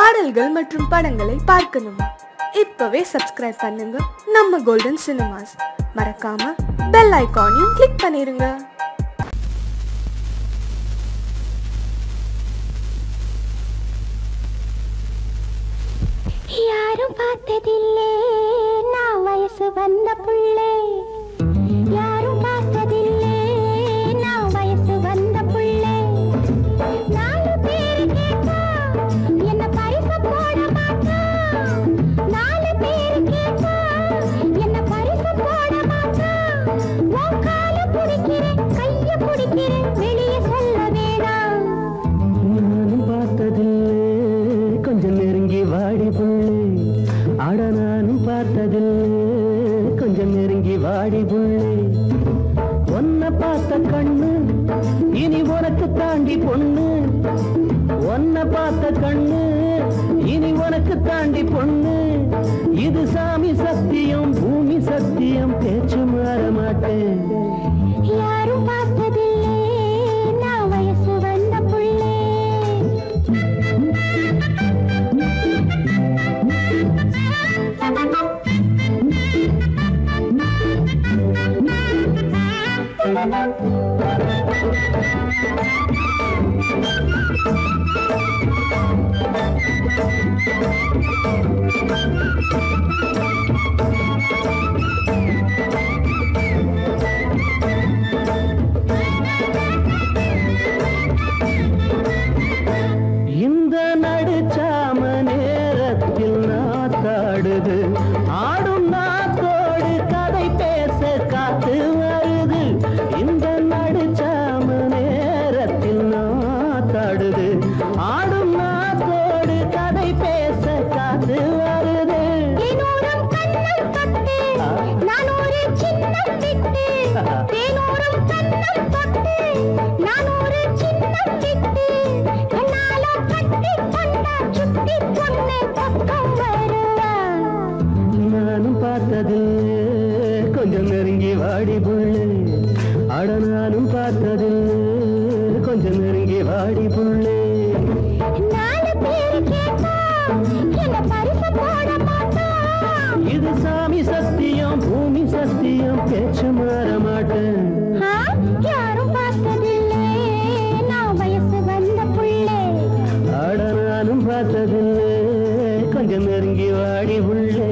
பாடல்கள் மற்றும் படங்களை பார்க்கணுமா இப்பவே சப்ஸ்கிரைப் பண்ணுங்க நம்ம கோல்டன் சினிமாஸ் மறக்காம பெல் ஐகானையும் கிளிக் பண்ணிருங்க யாரும் பார்த்ததில்லே நான் வயசு வந்த புள்ளே யாரும் பார்த்ததில்லே நான் வயசு வந்த புள்ளே நாலு பேரு கேட்டா என்ன பரிசு போட மாட்டா நாலு பேரு கேட்டா என்ன பரிசு போட மாட்டா உன் கால பிடிக்கிறேன் கைய பிடிக்கிறேன் வெளியே சொல்ல வேணாம் நானும் பார்த்ததில்லை கொஞ்சம் நெருங்கி வாடி புள்ளே அட நானும் பார்த்ததில்லை கொஞ்சம் நெருங்கி வாடி புள்ளே உன்னை பார்த்த கண்ணு இனி உனக்கு தாண்டி பொண்ணு உன்னை பார்த்த கண்ணு இனி உனக்கு தாண்டி பொண்ணு இது சாமி சத்தியம் பூமி சத்தியம் பேச்சு மாற மாட்டேன் யாரும் பார்த்ததில்லே நான் வயசு வந்த புள்ளே இந்த நடுச்சாம நேரத்தில் நாத்தாடுது ஆடும் நாத்தோடு கதை பேச காத்து வருது இந்த நடுச்சாம நேரத்தில் நாத்தாடுது ஆடும் நாத்தோடு கதை பேச காத்து வருது தேனூரம் கண்ணம் தொட்டு நான் ஒரு சின்னம் விட்டு தேனூரம் கண்ணம் தொட்டு நான் ஒரு சின்னம் விட்டு என்னால கட்டி கொண்டா சுட்டி பொண்ணு பக்கம் வருவா நானும் பார்த்ததில்லை கொஞ்சம் நெருங்கி வாடி புள்ளே அட நானும் பார்த்ததில்லை கொஞ்சம் நெருங்கி வாடி புள்ளே நாலு பேரு கேட்டா என்ன பரிசு போட மாட்டா இது சாமி சத்தியம் பூமி சத்தியம் பேச்சு மாற மாட்டேன் ஆ, யாரும் பார்த்ததில்லே நான் வயசு வந்த புள்ளே ஆட நானும் பார்த்ததில்லை கொஞ்சம் நெருங்கி வாடி உள்ளே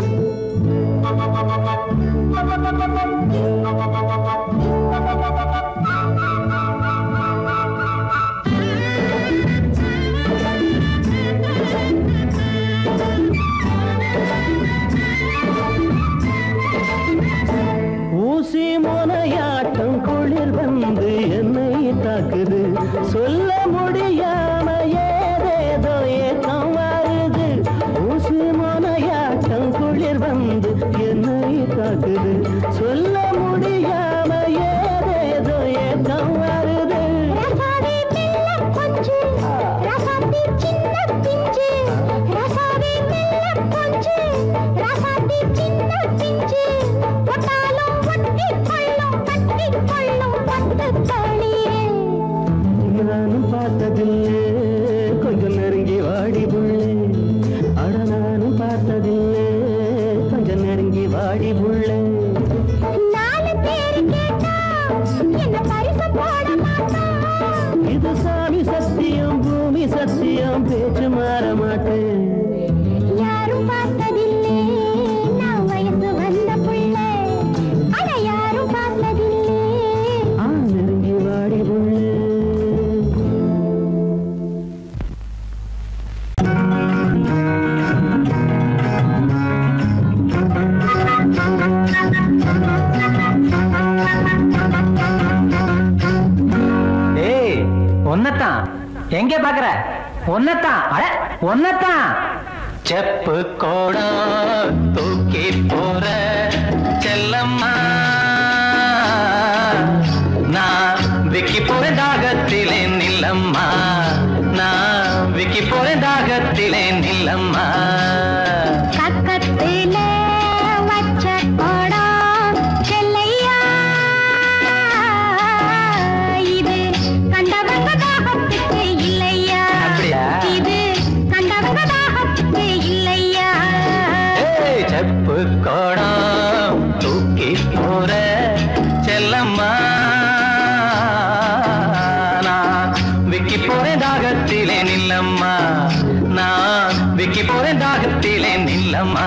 ஊசி முனையாட்டம் குளிர் வந்து என்னை தாக்குது சொல்ல முடியாம ஏதேதோ ஏக்கம் வருது ஊசி முனையாட்டம் குளிர் வந்து என்னை தாக்குது சொல்ல முடியாம ஏதேதோ ஏக்கம் வருது ரசாவே மெல்ல கொஞ்சு ரசாத்தி சின்ன பிஞ்சு ரசாவே மெல்ல கொஞ்சு ரசாத்தி சின்ன பிஞ்சு ஒட்டாலும் ஒட்டி கொள்ளும் கட்டி கொள்ளும் பட்டு தளிரே நானும் பார்த்ததில்லை கொஞ்சம் நெருங்கி வாடி புள்ளே அட நானும் பார்த்ததில்லை கொஞ்சம் நெருங்கி வாடி புள்ளே நாலு பேரு கேட்டா என்ன பரிசு போட மாட்டா இது சாமி சத்தியம் பூமி சத்தியம் பேச்சு மாற மாட்டேன் யாரும் பார்த்ததில்லே நான் வயசு வந்த புள்ளே அட யாரும் பார்த்ததில்லே ஆ நெருங்கி வாடி புள்ளே ஏய் ஒன்னத்தான் எங்க பாக்குற ஒன்னத்தான் அட ஒன்னத்தான் செப்பு கோடம் தூக்கி போற செல்லம்மா நான் விக்கி போற தாகத்திலே நில்லம்மா நான் விக்கி போற தாகத்திலே நில்லம்மா பக்கத்துல வச்ச கோடம் செல்லையா இது கண்டவங்க தாகத்துக்கு இல்லையா அப்படியா? இது கண்டவங்க செப்பு கோடம் தூக்கி போற செல்லம்மா நான் விக்கி போறேன் தாகத்திலே நில்லம்மா நான் விக்கி போறேன் தாகத்திலே நில்லம்மா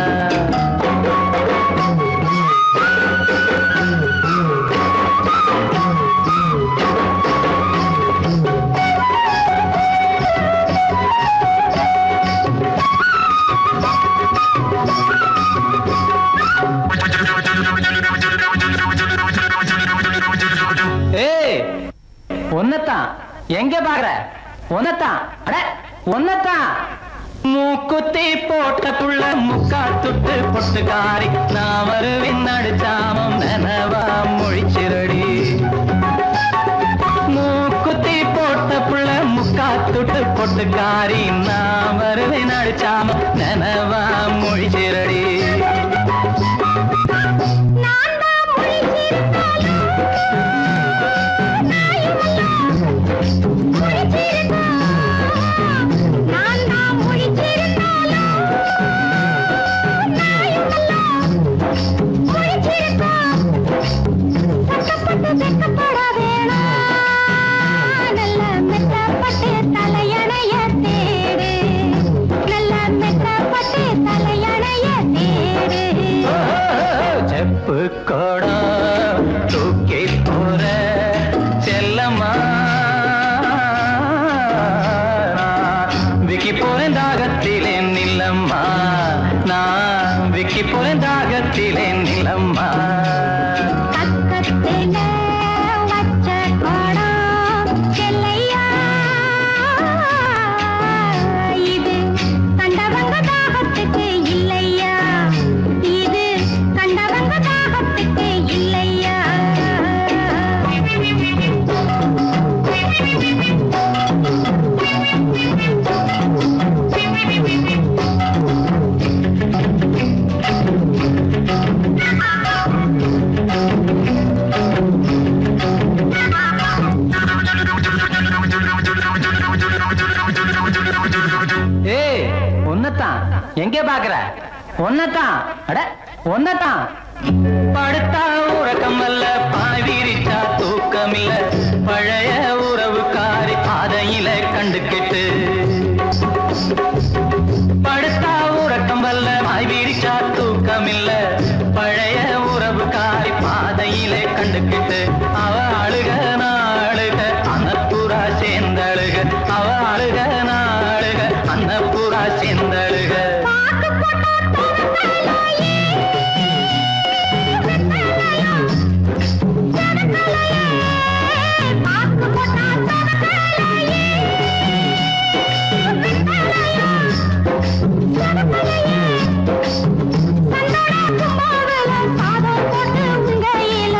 ஏய் ஒன்னத்தான் எங்க பாக்குற ஒன்னத்தான் அட ஒன்னத்தான் மூக்குத்தி போட்ட புள்ள முக்கா துட்டு பொட்டுக்காரி நான் வருவின் நடுச்சாமம் நனவா மொழிச்சிரடி மூக்குத்தி போட்ட புள்ள முக்கா துட்டு பொட்டுக்காரி நான் வருவின் நடுச்சாமம் நனவா மொழிச்சிரடி நான் தான் முழிச்சிருந்தாலும் நான் தான் முழிச்சிருந்தாலும் முழிச்சிருக்கோம் சட்டப்பட்டு வெக்கப்பட வேணாம் நல்ல மெத்தப்பட்டு தலையணைய தேடு நல்ல மெத்தப்பட்டு தலையணைய தேடு செப்பு கோடம் தூக்கி போற செல்லம்மா நான் விக்கி போறேன் தாகத்திலே நில்லம்மா நான் விக்கி போறேன் தாகத்திலே நில்லம்மா பக்கத்துல வச்ச கோடம் செல்லையா இது கண்டவங்க தாகத்துக்கு இல்லையா இது கண்டவங்க தாகத்துக்கு இல்லையா ஏய் ஒன்னத்தான் எங்க பாக்குற ஒன்னத்தான் அட ஒன்னத்தான் படுத்தா உறக்கம் அல்ல பாய் விரிச்சா தூக்கம் இல்ல பழைய உறவுக்காரி பாதையில கண்டு கெட்டு படுத்தா உறக்கம் வல்ல பாய் விரிச்சா தூக்கம் இல்ல பழைய உறவுக்காரி பாதையிலே கண்டு கெட்டு அவ அழுக நாளுக அன்னப்புறா சேர்ந்தழுக அவ அழுக நாளுக அன்னப்புறா சேர்ந்தழுக பாக்கு போட்டா தோட்டலையே பாக்கு போட்டா தோட்டலையே சாதம் போட்டு உங்கையில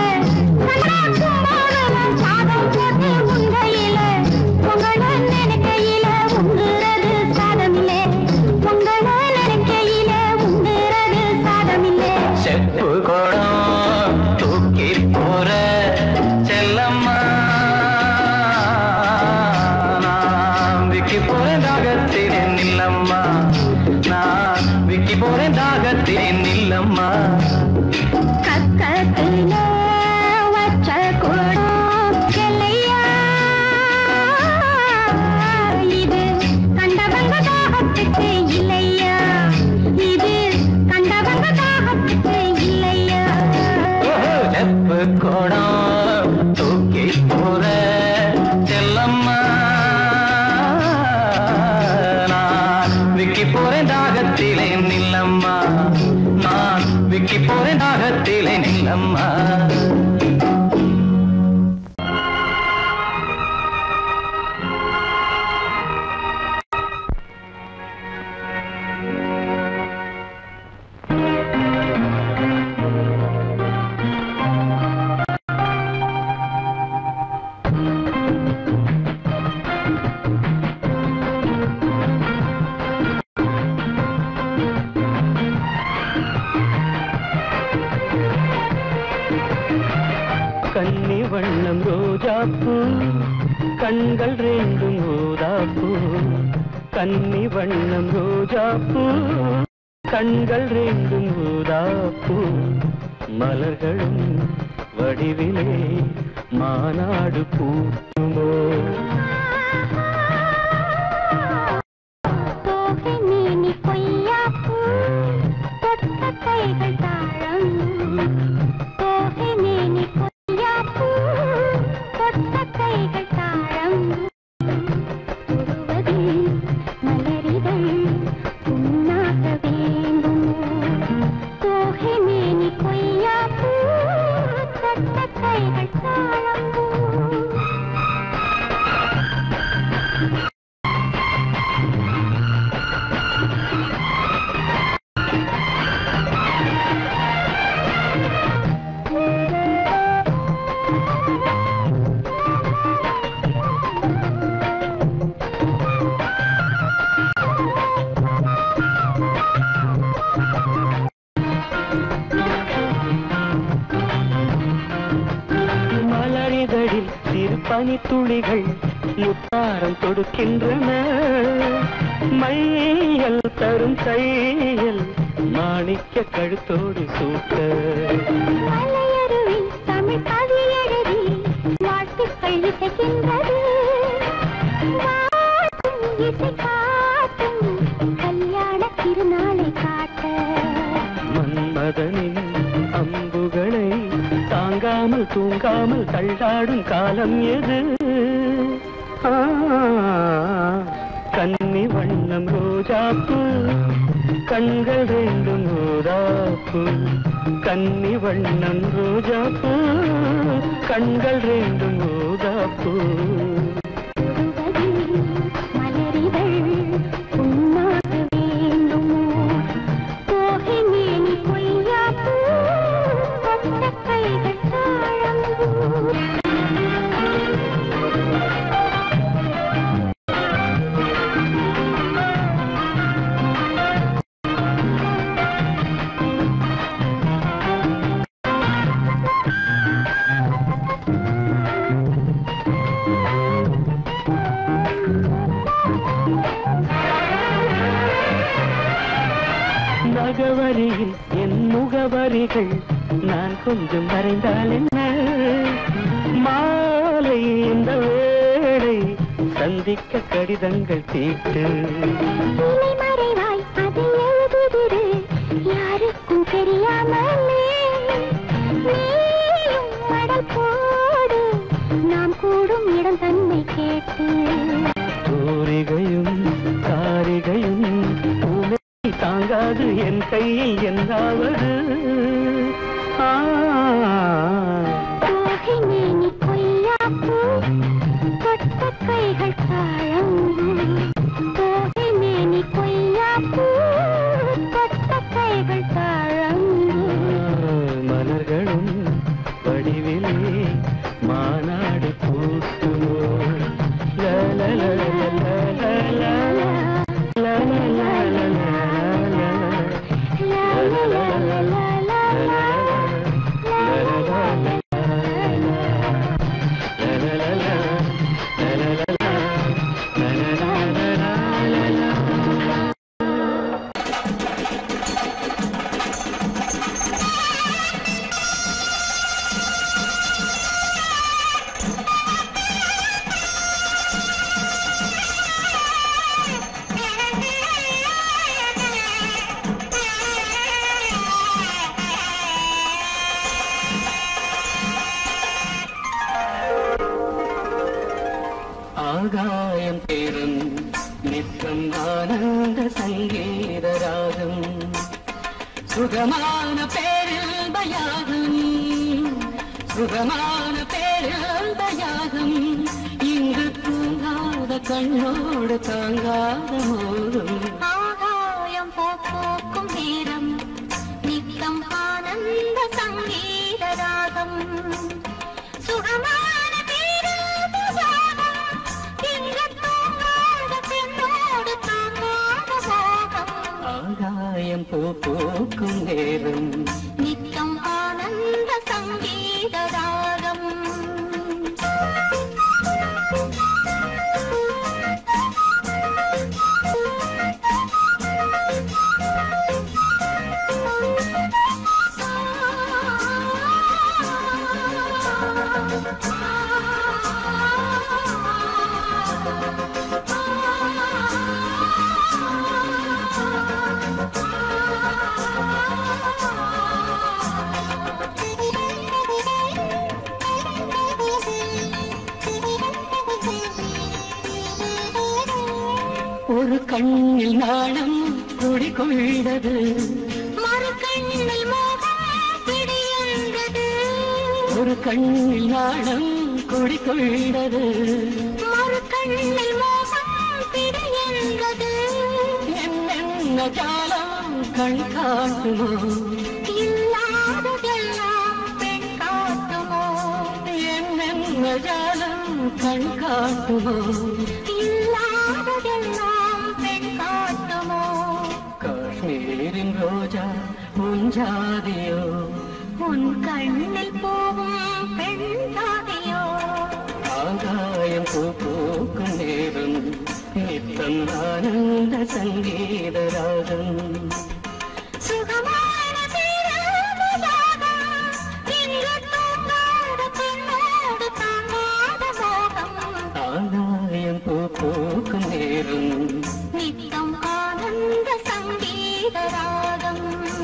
சாதம் போட்டு உங்கையில உங்களை நினைக்கையில உங்குறது சாதமில்லை உங்களை நினைக்கையில உங்குறது சாதமில்லை செப்பு கோடம் தூக்கி போற செல்லம்மா நான் விக்கி போறேன் தாகத்திலே நில்லம்மா நான் விக்கி போறேன் தாகத்திலே நில்லம்மா கக்கத்துல வச்ச கூடம் செல்லையா இது கண்டவங்க தாகத்துக்கு இல்லையா இது கண்டவங்க தாகத்துக்கு இல்லையா செப்பு கோடம் தூக்கி போற செல்லம்மா நான் விக்கி போறேன் தாகத்திலே நில்லம்மா நான் விக்கி போறேன் தாகத்திலே நில்லம்மா கன்னி வண்ணம் ரோஜாப்பூ கண்கள் ரெண்டும் ஊதாப்பூ கன்னி வண்ணம் ரோஜாப்பூ கண்கள் ரெண்டும் ஊதாப்பூ மலர்களும் வடிவிலே மாநாடு பூக்குமோ தோகை மேனி பொய்யாப்பூ தொட்ட கைகள் தாழம் தோகை மேனி பொய்யாப்பூ தொட்ட கைகள் தாழம் தொடுவது மலரிதழ் உண்ணாக வேண்டும் தோகை மேனி பொய்யாப்பூ தொட்ட கைகள் தாழம் மலரிதழில் சிறு பனித்துளிகள் முத்தாரம் தொடுக்கின்றன மையல் தரும் கையல் மாணிக்க கழுத்தோடு சூட்ட மலையருவி தமிழ் கவி எழுதி வாழ்த்துக்கள் இசைக்கின்றது வாழ்த்தும் இசை காட்டும் கல்யாண திருநாளை காட்ட மன்மதனின் அம்புகளை தாங்காமல் தூங்காமல் தள்ளாடும் காலம் எது ஆ, கன்னி வண்ணம் ரோஜாப்பு கண்கள் ரெண்டும் ரோதாப்பு கன்னி வண்ணம் ரோஜாப்பு கண்கள் ரெண்டும் ரோதாப்பு தொடுவது மலரிதழ் உண்ணாக வேண்டுமோ தோகை மேனி பொய்யாப்பூ தொட்ட கைகள் தாழம் நகவரியில் என் முகவரிகள் நான் கொஞ்சம் வரைந்தால் என்ன மாலை இந்த வேளை சந்திக்க கடிதங்கள் தீட்டு இலை மறைவாய் அதை எழுதுதிரு யாருக்கும் தெரியாமலே நீயும் மடல் போடு நாம் கூடும் இடம் தன்னை கேட்டு தூரிகையும் காரிகையும் பூனை தாங்காது என் கையில் என்னாவது ஆ தோகை மேனி கொய்யாப்பூ தொட்ட கைகள் தாழம் தோகை மேனி கொய்யாப்பூ தொட்ட கைகள் தாழம் மலர்களும் வடிவிலே மாநாடு பூக்குமோ ல, ல, ல, ல, ல, ல, ல, ல, ல, ல, ல, ல, ல, ல. ஆகாயம் தேரும் நித்தம் ஆனந்த சங்கீத ராகம் சுகமான பேரில் பயாகம் சுகமான பேரில் பயாகம் இங்கு தூங்காத கண்ணோடு தாங்காத மோதும் ஆகாயம் போக்கும் நேரம் நித்தம் ஆனந்த சங்கீத ராகம் சுகமான பேராபசாரம் இங்கு தூங்காத பெண்ணோடு தாங்காத மோகம் ஆகாயம் பூ பூக்கும் நேரம் நித்தம் ஆனந்த சங்கீத ராகம் ஒரு கண்ணில் நாணம் குடிகொண்டது மறு கண்ணில் மோகம் பிடியந்தது ஒரு கண்ணில் நாணம் குடிகொண்டது மறு கண்ணில் மோகம் பிடியந்தது என்னென்ன ஜாலம் கண் காட்டுமோ இல்லாததெல்லாம் பெண் காட்டுமோ என்னென்ன ஜாலம் கண் காட்டுமோ இல்லாததெல்லாம் பெண் காட்டுமோ காஷ்மீரின் ரோஜா முஞ்சாதியோ உன் கண்ணில் போகும் பெண் தாதியோ ஆகாயம் பூ பூக்கும் நேரம் நித்தம் ஆனந்த சங்கீத ராகம் சுகமான பேராமதாகம் இங்கு தூங்காத பெண்ணோடு தாங்காத மோகம் ஆகாயம் பூ பூக்கும் நேரம் நித்தம் ஆனந்த சங்கீத ராகம்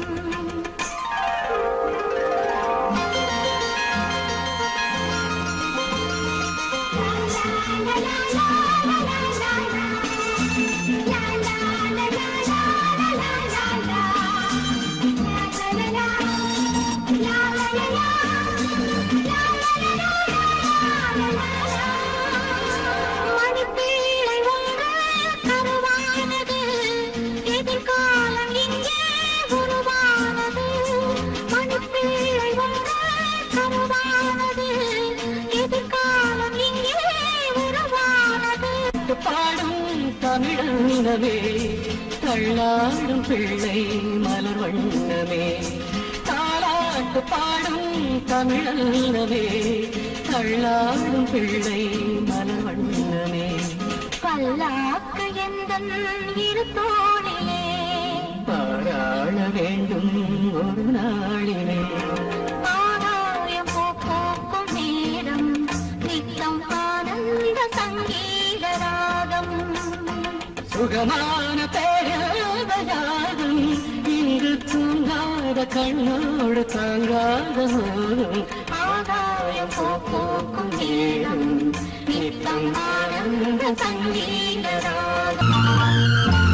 மணிப்பீழை ஒன்று கருவானது எதிர்காலம் இங்கே உருவானது மணிப்பீழை ஒன்று கருவானது எதிர்காலம் இங்கே உருவானது பாடும் தமிழனவே தள்ளாடும் பிள்ளை மலர் வண்ணமே தாலாட்டு பாடும் தமிழனவே தள்ளாடும் பிள்ளை மலர் வண்ணமே பல்லாக்கு எந்தன் இரு தோளிலே பாராள வேண்டும் ஒரு நாளிலே ஆகாயம் பூ பூக்கும் நேரம் நித்தம் ஆனந்த சங்கீத ராகம் சுகமான பேரவயாகும் இங்கு தூங்காத கண்ணோடு தாங்காத மோகம் ஆகாயம் பூ பூக்கும் நேரம் நித்தம் ஆனந்த சங்கீத ராகம்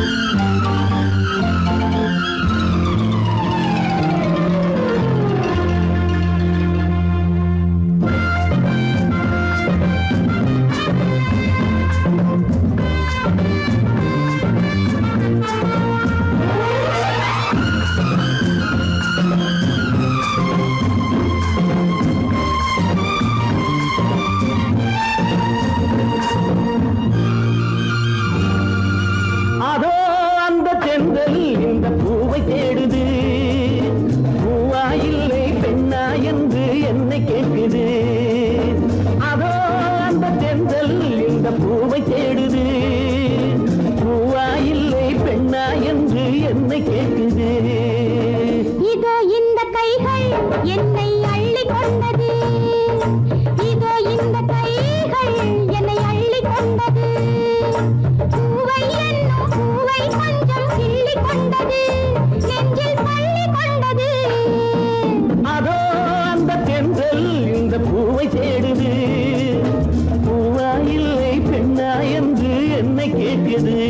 அதோ அந்த தென்றல் இந்த பூவை தேடுது பூவா இல்லை பெண்ணா என்று என்னை கேட்குது அதோ அந்த தென்றல் இந்த பூவை தேடுது பூவா இல்லை பெண்ணா என்று என்னை கேட்குது இதோ இந்த கைகள் என்னை அள்ளி கொண்டது இதோ இந்த கைகள் என்னை அள்ளி கொண்டது பூவை என்னும் பூவை கொஞ்சம் கிள்ளி கொண்டது நெஞ்சில் பள்ளி கொண்டது அதோ அந்த தென்றல் இந்த பூவை தேடுது பூவா இல்லை பெண்ணா என்று என்னை கேட்குது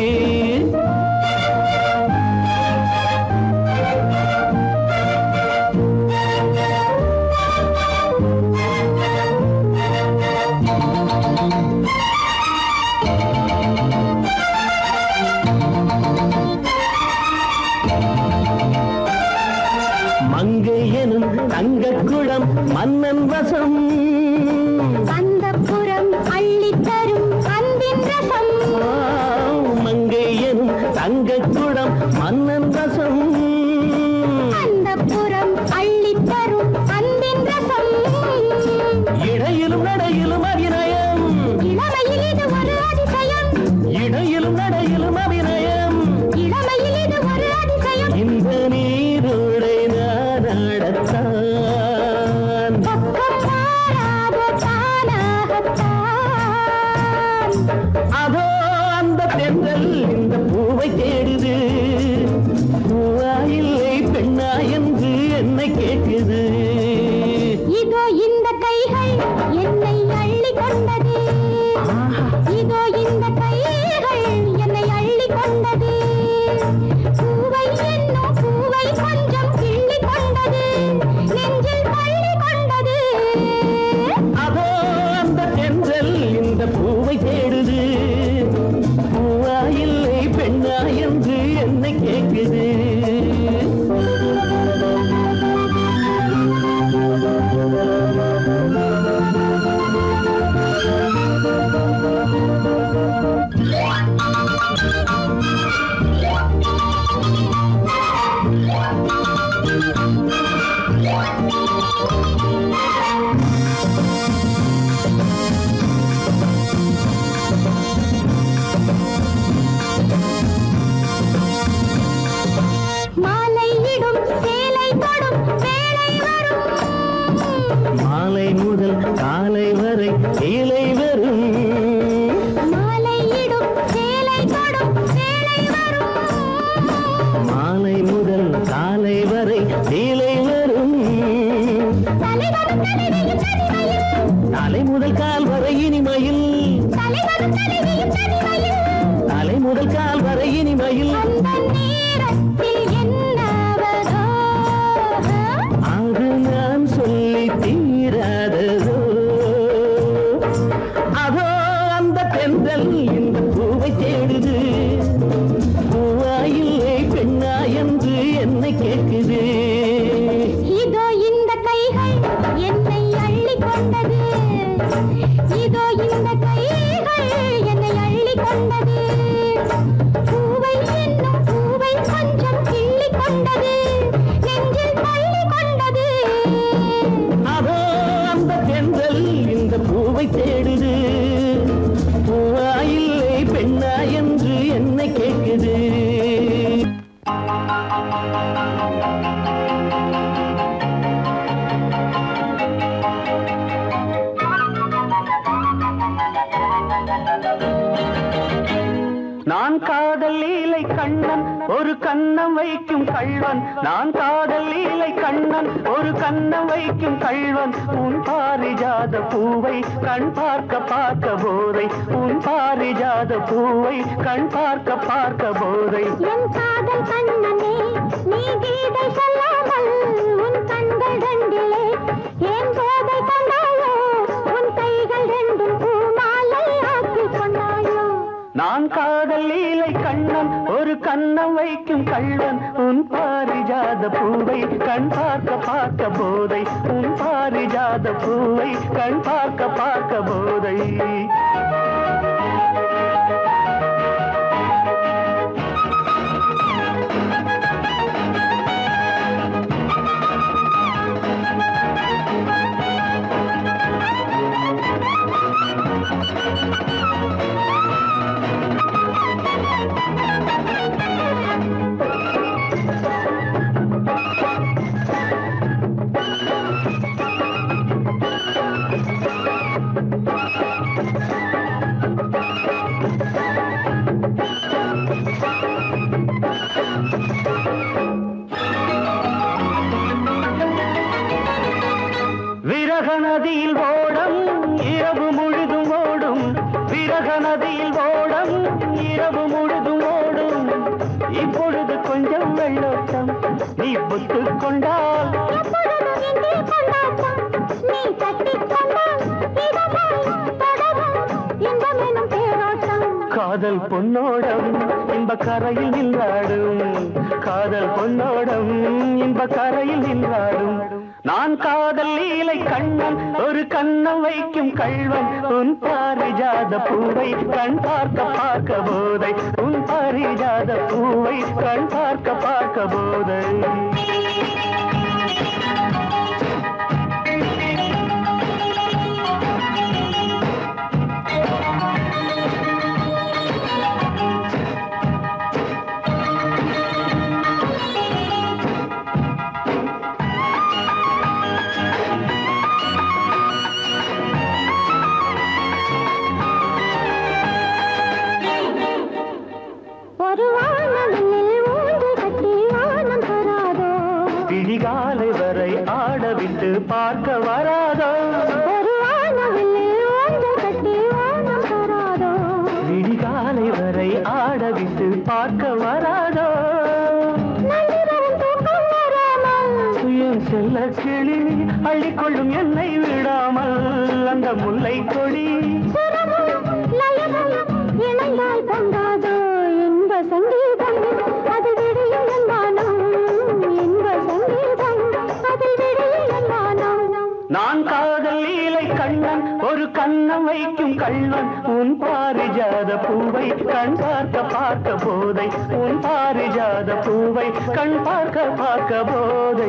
மங்கை எனும் தங்கக் குளம் மன்னன் வசம் அந்த புறம் அள்ளி தரும் அன்பின் ரசம் ஆ, மங்கை எனும் தங்கக் குளம் மன்னன் வசம் அந்த புறம் அள்ளி தரும் அன்பின் ரசம் இடையிலும் நடையிலும் அபிநயம் இளமையில் இது ஒரு அதிசயம் இடையிலும் நடையிலும் அபிநயம் இளமையில் இது ஒரு அதிசயம் இந்த நீரோடை நாடாடத்தான் பக்கம் மாறாத தானாகத்தான் அதோ அந்த தென்றல் இந்த பூவை தேடுது பூவா இல்லை பெண்ணா என்று என்னை கேட்குது இதோ இந்த கைகள் என்னை அள்ளி கொண்டது இதோ இந்த கைகள் என்னை என்று என்னை கேட்குது மாலையிடும் சேலை தொடும் வேளை வரும் மாலை முதல் காலை வரை இலை வரும் மாலையிடும் சேலை தொடும் வேளை வரும் மாலை முதல் காலை வரை இலை வரும் தலைவரும் தலைவியும் தனிமையில் தலை முதல் கால் வரை இனிமையில் தலைவரும் தலைவியும் தனிமையில் தலை முதல் கால் வரை இனிமையில் அந்த நேரத்தில் என்னவதோ அது நான் சொல்லி தீராததோ அதோ அந்த தென்றல் இந்த பூவை தேடுது பூவா இல்லை பெண்ணா என்று என்னை கேட்குது இதோ இந்த கைகள் என்னை அள்ளி கொண்டது இதோ இந்த கைகள் என்னை அள்ளி கொண்டது பூவை என்னும் பூவை கொஞ்சம் கிள்ளி கொண்டது நெஞ்சில் தள்ளி கொண்டது அதோ அந்த தென்றல் இந்த பூவை தேடுது பூவா இல்லை பெண்ணா என்று என்னை கேட்குது நான் காதல் லீலை கண்ணன் ஒரு கண்ணம் வைக்கும் கள்வன் நான் காதல் லீலை கண்ணன் ஒரு கண்ணம் வைக்கும் கள்வன் உன் பாரிஜாத பூவை கண் பார்க்க பார்க்க போதை உன் பாரிஜாத பூவை கண் பார்க்க பார்க்க போதை என் காதல் கண்ணனே நீ கீதை சொல்லாமல் உன் கண்கள் ரெண்டிலே ஏன் போதை கொண்டாயோ உன் கைகள் ரெண்டும் பூமாலை ஆக்கிக் கொண்டாயோ நான் காதல் லீலை கண்ணன் ஒரு கண்ணம் வைக்கும் கள்வன் உன் பாரிஜாத பூவை கண் பார்க்க பார்க்க போதை உன் பாரிஜாத பூவை கண் பார்க்க பார்க்க போதை விரக நதியில் ஓடம் இரவு முழுதும் ஓடும் விரக நதியில் ஓடம் இரவு முழுதும் ஓடும் இப்பொழுது கொஞ்சம் வெள்ளோட்டம் நீ புத்து கொண்டால் எப்பொழுதும் இங்கே கொண்டாட்டம் நீ தட்டிக் கொண்டால் இதமாய் தொடரும் இன்பமெனும் தேரோட்டம் காதல் பொன்னோடம் இன்ப கரையில் நின்றாடும் காதல் பொன்னோடம் இன்ப கரையில் நின்றாடும் நான் காதல் லீலை கண்ணன் ஒரு கண்ணம் வைக்கும் கள்வன் உன் பாரிஜாத பூவை கண் பார்க்க பார்க்க போதை உன் பாரிஜாத பூவை கண் பார்க்க பார்க்க போதை ஒரு வானவில் ஊஞ்சல் கட்டி வானம் தராதோ விழிகாலை வரை ஆடவிட்டு பார்க்க வராதோ ஒரு வானவில் ஊஞ்சல் கட்டி வானம் தராதோ விழிகாலை வரை ஆடவிட்டு பார்க்க வராதோ நள்ளிரவில் தூக்கம் வராமல் சுயம் செல்ல கிளி அள்ளிக்கொள்ளும் என்னை விடாமல் அந்த முல்லை கொடி சுரமும் லயமும் இணைந்தால் பொங்காதோ இன்ப சங்கீத வைக்கும் கள்வன் உன் பாரிஜாத பூவை கண் பார்க்க பார்க்க போதை உன் பாரிஜாத பூவை கண் பார்க்க பார்க்க போதை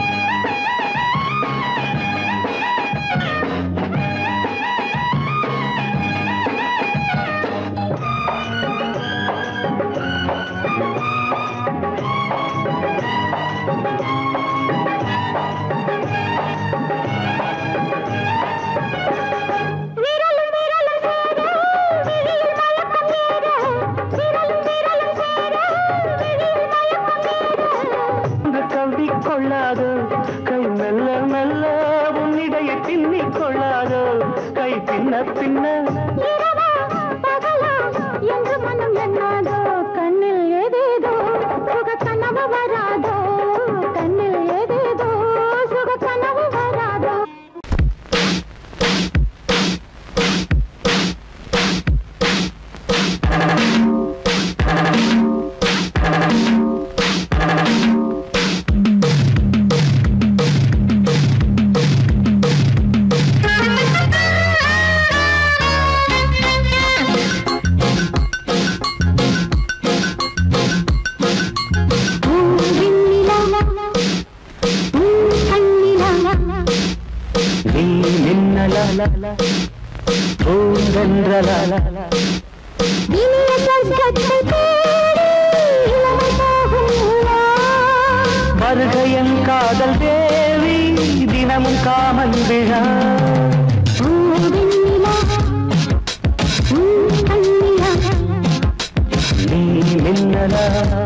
விரலும் விரலும் சேர விழியில் மயக்கம் ஏற விரலும் விரலும் சேர விழியில் மயக்கம் ஏற இந்த கவி கொள்ளாதோ கை மெல்ல மெல்ல உன்னிடைய பின்னிக் கொள்ளாதோ கை பின்ன பின்ன இரவா பகலா என்று மனம் எண்ணாதோ கண்ணில் ஏதேதோ சுக கனவு வராதோ கண்ணில் ஏதேதோ சுக கனவு வராதோ நீ மின்னலால பூங்கன்றலால இனிய சொர்க்கத்தை தேடி இளமை போகும் உலா. வருகையன் காதல் தேவி தினமும் காமன் விழா ஓ வெண்ணிலா, உன் கண்ணிலா, நீ மின்னலா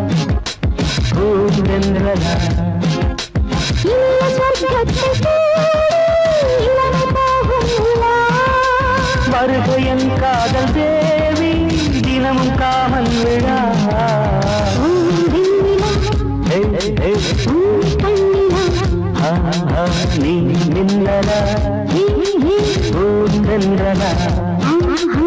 பூங்கன்றலா இனிய சொர்க்கத்தை தேடி இளமை போகும் உலா. வருகையன் காதல் தேவி தினமும் காமன் விழா ஓ வெண்ணிலா, ஏய், ஏய், ஏய். உன் கண்ணிலா, ஆ, ஆ, நீ மின்னலா ஹே, ஹே, பூங்கன்றலா ஆஹா.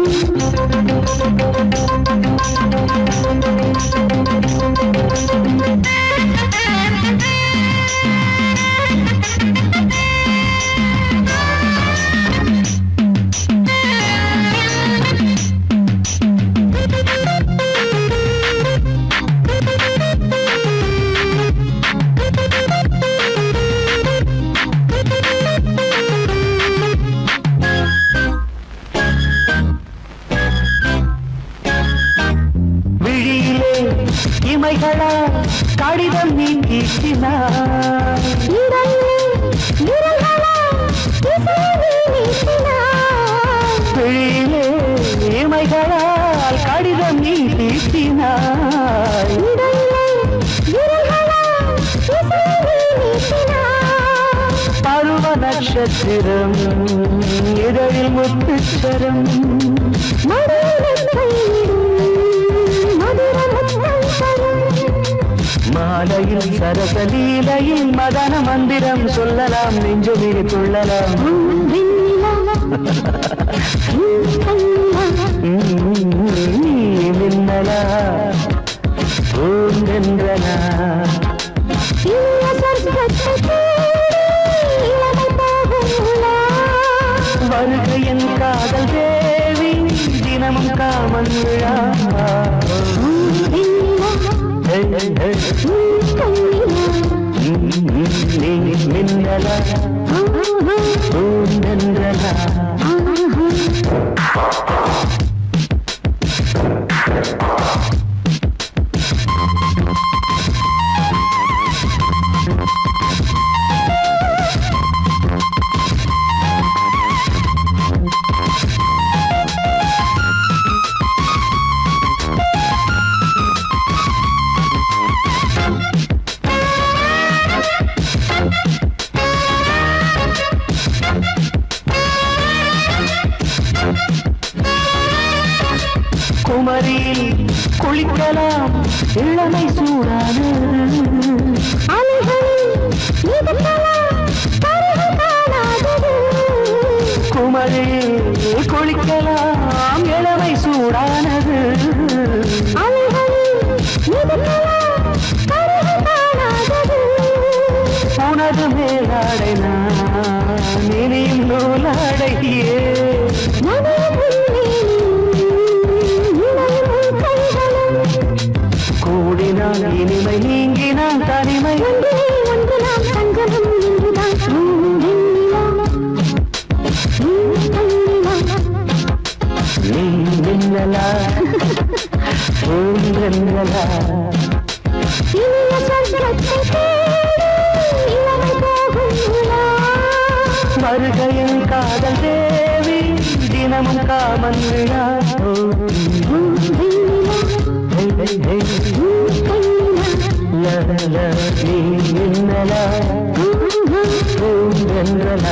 விழியிலே இமைகளா கடிதம் நீ தீட்டினார் விழியிலே இமைகளால் கடிதம் நீ தீட்டினாய் பருவ நட்சத்திரம் இதழில் முத்துச்சரம் மாலையில் சரசலீலையில் மதன மந்திரம் சொல்லலாம் நெஞ்சுமிரி கொள்ளலாம் மின்னலா பூந்தென்றலா வருகையின் காதல் தேவி தினமும் காமன் விழா ஏய், ஏய், ஏய். நீ மின்னலா பூந்தென்றலா குமரியில் குளிக்கலாம் இளமை சூடானது குமரியில் குளிக்கலாம் இளமை சூடானது உனது மேலாடை நான் இனியும் நூலாடையே மனதில் தூங்கினால் இனிமை நீங்கினால் தனிமை ஒன்றே ஒன்று நாம் சங்கமம் இன்றுதான் உம் வெண்ணிலா உம் கண்ணிலா நீ மின்னலா பூந்தென்னலா இனிய சொர்க்கத்தை தேடி இளமை போகும் உலா. வருகையின் காதல் தேவி தினமும் காமன் விழா ஓ, உம் வெண்ணிலா ஹே, ஹே, ஹே. உம் கண்ணிலா ல, ல, நீ மின்னலா பூந்தென்னலா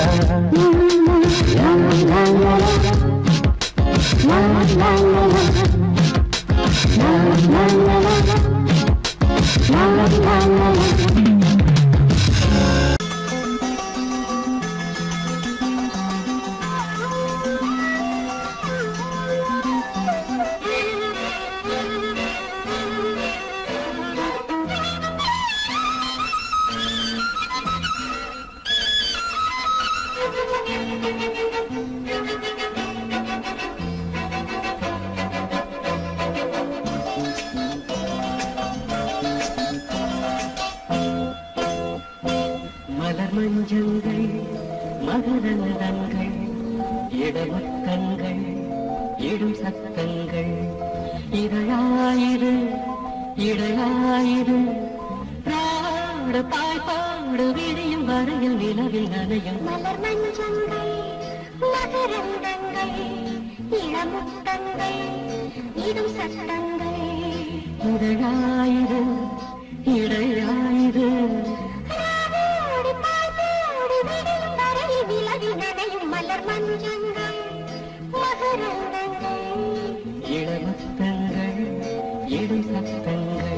மலர் மஞ்சங்கள் மகரந்தங்கள் இடமுத்தங்கள் இடும் சத்தங்கள் இதழாயிரு இடையாயிரு பாடு பாய்பாடு விடியும் வரையில் நிலவில் நனையும் மலர் மஞ்சங்கள் மகரந்தங்கள் இளமுத்தங்கள் இடும் சட்டங்கள் இதழாயிரு இடையாயிரு ராவோடு பாய்வோடு விடியும் வரையில் நிலவில் நனையும் மலர் மஞ்சங்கள் மகரந்தங்கள் இளமுத்தங்கள் இடும் சத்தங்கள்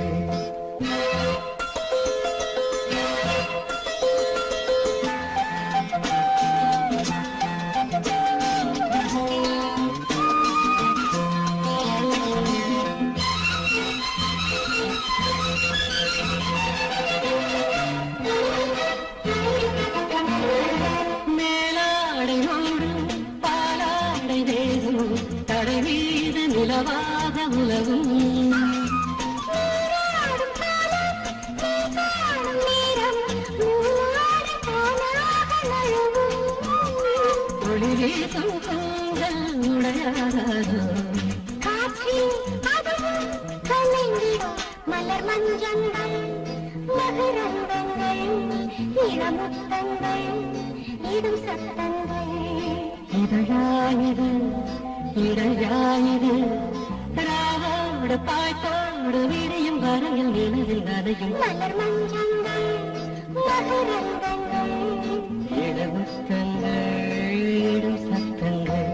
மேலாடை மூடும் பாலாடை தேகும் தடை மீது நிலவாக உலகும் காணும் நேரம் நூலாடு தானாக நழுவும் ஒளி வீசும் கூந்தல் உடையாதோ காற்றில் அதுவும் கலைந்திடும் மலர் மஞ்சங்கள் மகரந்தங்கள் இளமுத்தங்கள் இடும் சத்தங்கள் இதழாயிரு இடையாயிரு ராவோடு பாய்த்தோடு விடியும் வரையில் நிலவில் நனையும் மலர் மஞ்சங்கள் மகரந்தங்கள் இளமுத்தங்கள் இடும் சத்தங்கள்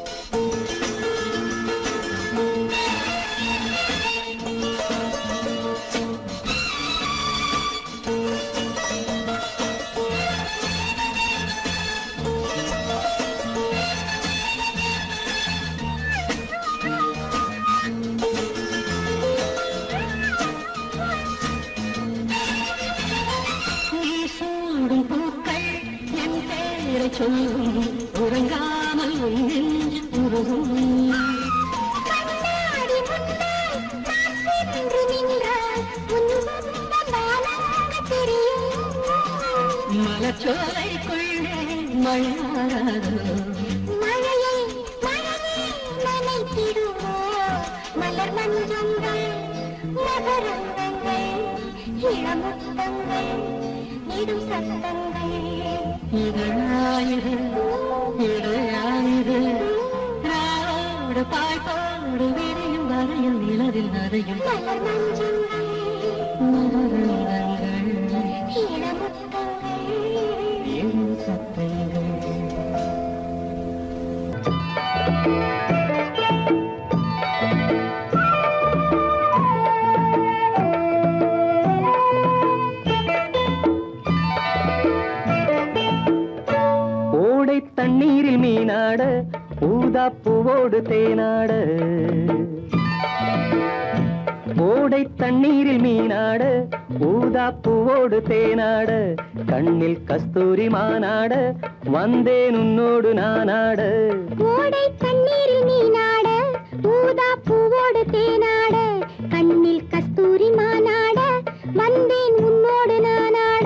நீ சூடும் பூக்கள் என் பேரை சொல்லும் உறங்காமல் உன் நெஞ்சு உருகும் கண்ணாடி முன்னால் நான் சென்று நின்றால் உன் முத்தம் வானங்க தெரியும் மலச்சோலைக்குள்ளே மழையாராதோ மழையை மழையை நனைத்திடுமோ மலர் மஞ்சங்கள் மகரந்தங்கள் இளமுத்தங்கள் இடும் சத்தங்கள் இதழாயிரு இடையாயிரு ராவோடு பாய்ப்பாடு விரியும் வரையில் நிலவில் நனையும் மலர் மஞ்சங்கள் மகரந்தங்கள் இளமுத்தங்கள் என் சத்தங்கள் ஓடை தண்ணீரில் மீனாட ஊதா பூவோடு தேனாட ஓடை தண்ணீரில் மீனாட ஊதா பூவோடு தேனாட கண்ணில் கஸ்தூரி மானாட வந்தேன் உன்னோடு நானாட ஓடை தண்ணீரில் நீனாட ஊதா பூவோடு தேனாட கண்ணில் கண்ணில் கஸ்தூரி மானாட வந்தேன் உன்னோடு நானாட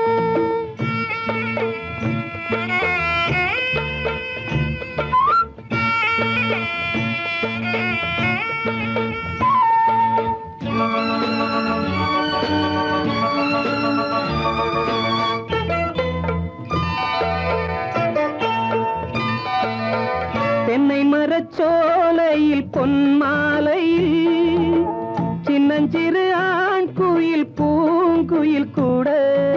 தென்னை மரச்சோலையில் பொன்மாலையில் சின்னஞ்சிறு ஆண் குயில் பூங்குயில் கூட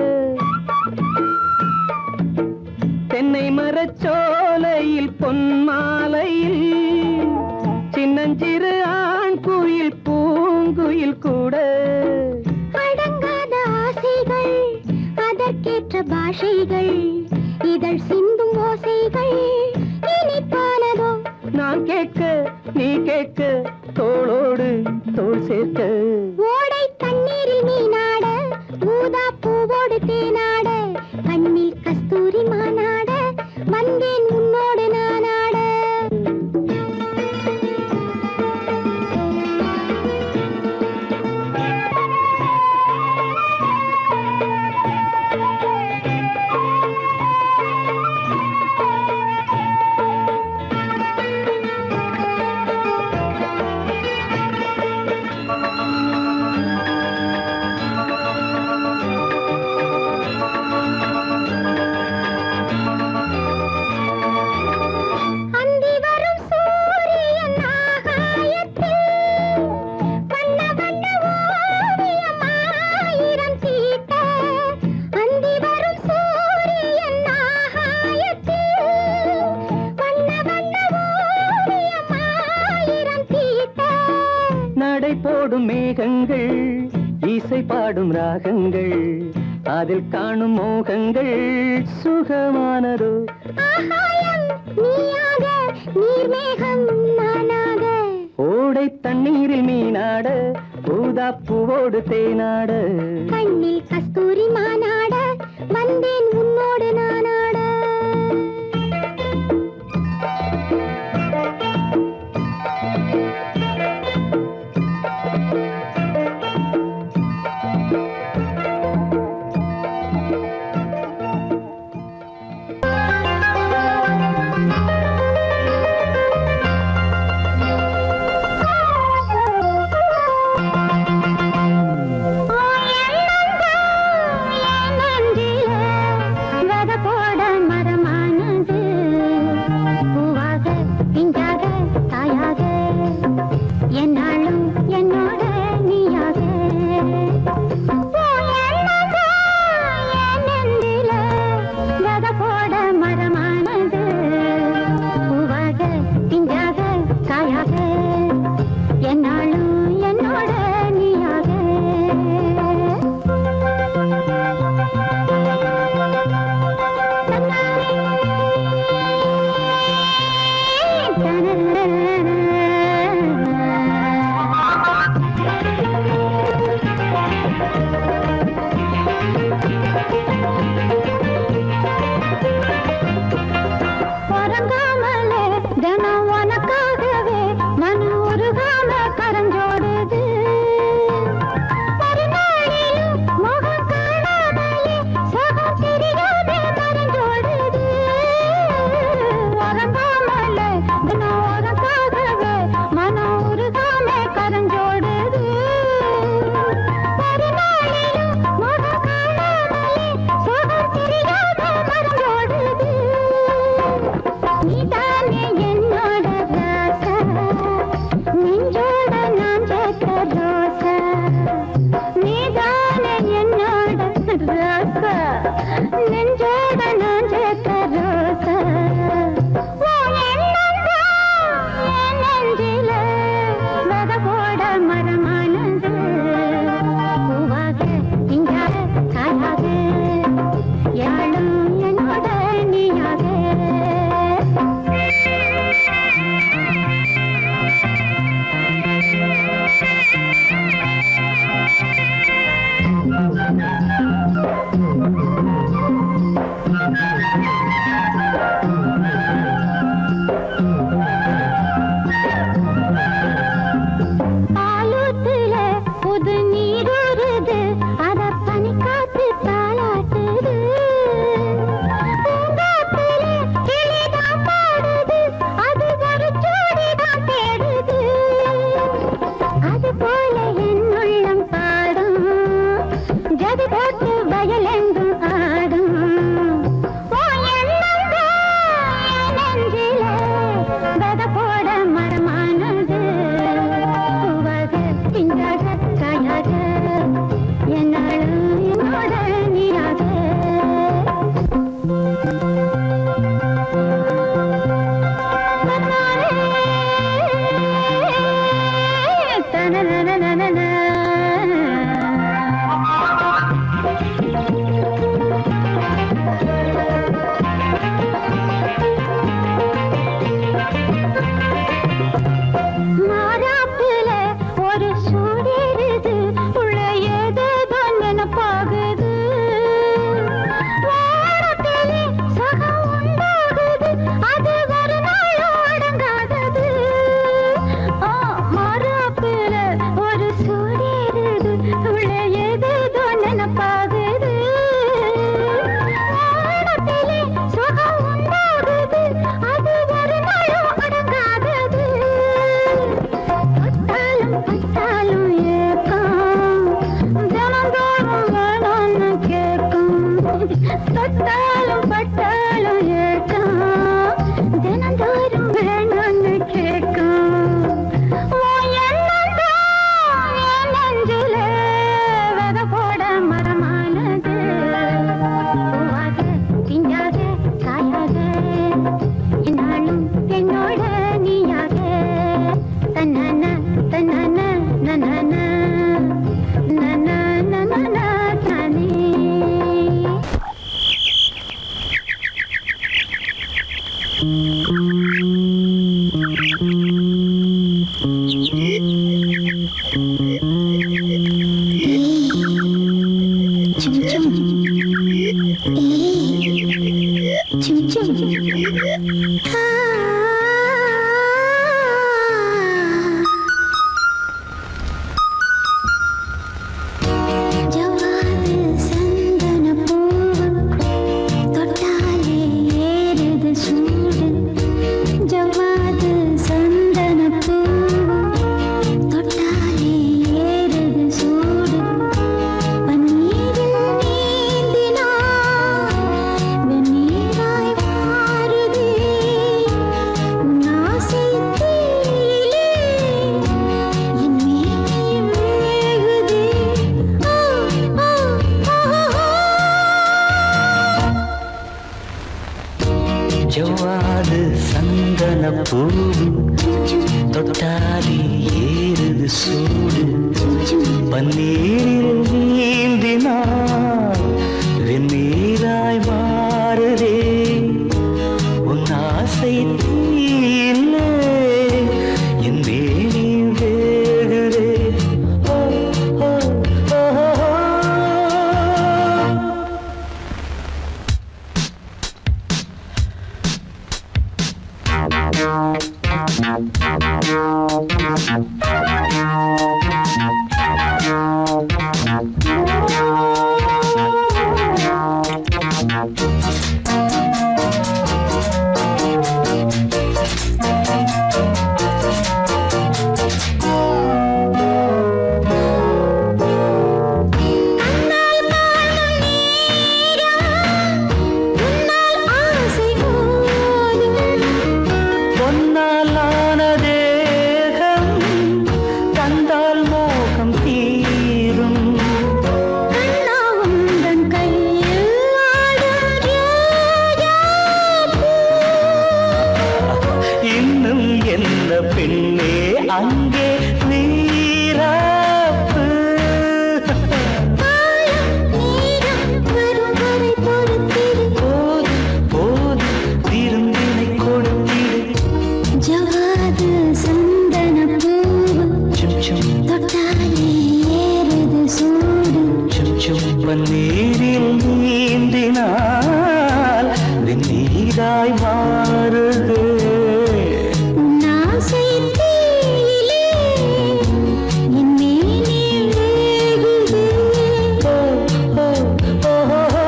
தென்னை மரச்சோலையில் பொன்மாலையில் சின்னஞ்சிறு ஆண் குயில் பூங்குயில் கூட அடங்காத ஆசைகள் அதற்கேற்ற பாஷைகள் இதழ் சிந்தும் ஓசைகள் இனிப்பானதோ நான் கேட்க நீ கேட்க தோளோடு தோள் சேர்க்க ஓடை தண்ணீரில் மீனாட ஊதா பூவோடு தேனாட கண்ணில் கஸ்தூரி மானாட வந்தேன் உன்னோடு நானாட அந்தி வரும் சூரியன் ஆகாயத்தில் வண்ண வண்ண ஓவியம் ஆயிரம் தீட்ட அந்தி வரும் சூரியன் ஆகாயத்தில் வண்ண வண்ண ஓவியம் ஆயிரம் தீட்ட நடை போடும் மேகங்கள் இசை பாடும் ராகங்கள் அதில் காணும் மோகங்கள் சுகமானதோ ஆகாயம் நீயாக நீர்மேகம் நானாக ஓடை தண்ணீரில் மீனாட ஊதா பூவோடு தேனாட கண்ணில் கஸ்தூரி மானாட வந்தேன் உன்னோடு நானாட நெஞ்சில தொட்டாலும் பட்டாலும் ஏக்கம் தினந்தோறும் வேணும்னு கேட்கும் உன் எண்ணம்தான் என் நெஞ்சிலே விதை போட மரமானது பூவாக பிஞ்சாக காயாக என்னாலும் என்னோட நீயாக தன்னான தன்னான நனான நனா நனா தானே ஜவாது சந்தன பூவு தொட்டாலே ஏறுது சூடு ஜவாது சந்தன பூவு தொட்டாலே ஏறுது சூடு பன்னீரில் நீந்தினாய் வெந்நீராய் மாறுதே உன் ஆசை தீயிலே என் மேனி வேகுதே ஆ ஆ ஆ ஜவ்வாது சந்தன பூவு தொட்டாலே ஏறுது சூடு பன்னீரில் நீந்தினார் வெந்நீராய் மாறுதே உன் ஆசை தீயிலே என் வேணி வேகுதே ஓ, ஓ, ஓ, ஓ. ஆசை போதும் பொன்னாலான தேகம் தந்தால் மோகம் தீரும் கண்ணா உந்தன் கையில் ஆடும் ரோஜாப்பூ. இன்னும் என்ன பெண்ணே அங்கே நீராப்பு காலம் நேரம் வரும் வரை பொறுத்திரு. போது போது விருந்தினை கொடுத்திடு ஜவ்வாது சந்தன பூவு சும் சும் தொட்டாலே ஏறுது சூடு சும் சும் பன்னீரில் நீந்தினால் வெந்நீராய் மாறுது உன் ஆசை தீயிலே என் மேனி வேகுதே ஓ, ஓ, ஓ, ஓ, ஓ.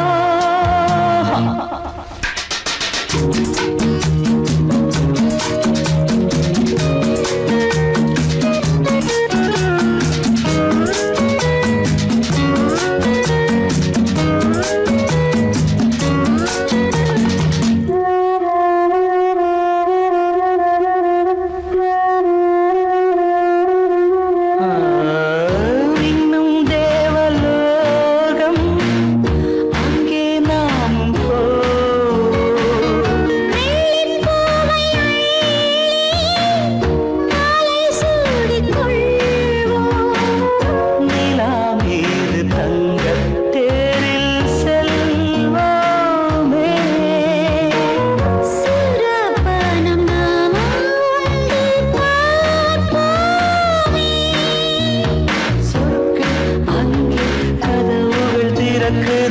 இன்னும் தேவலோகம் அங்கே நாம் போ நிலா மீது தங்கத் தேரில் செல்வோமே சொர்க்க அங்கே கதவுகள் திறக்கு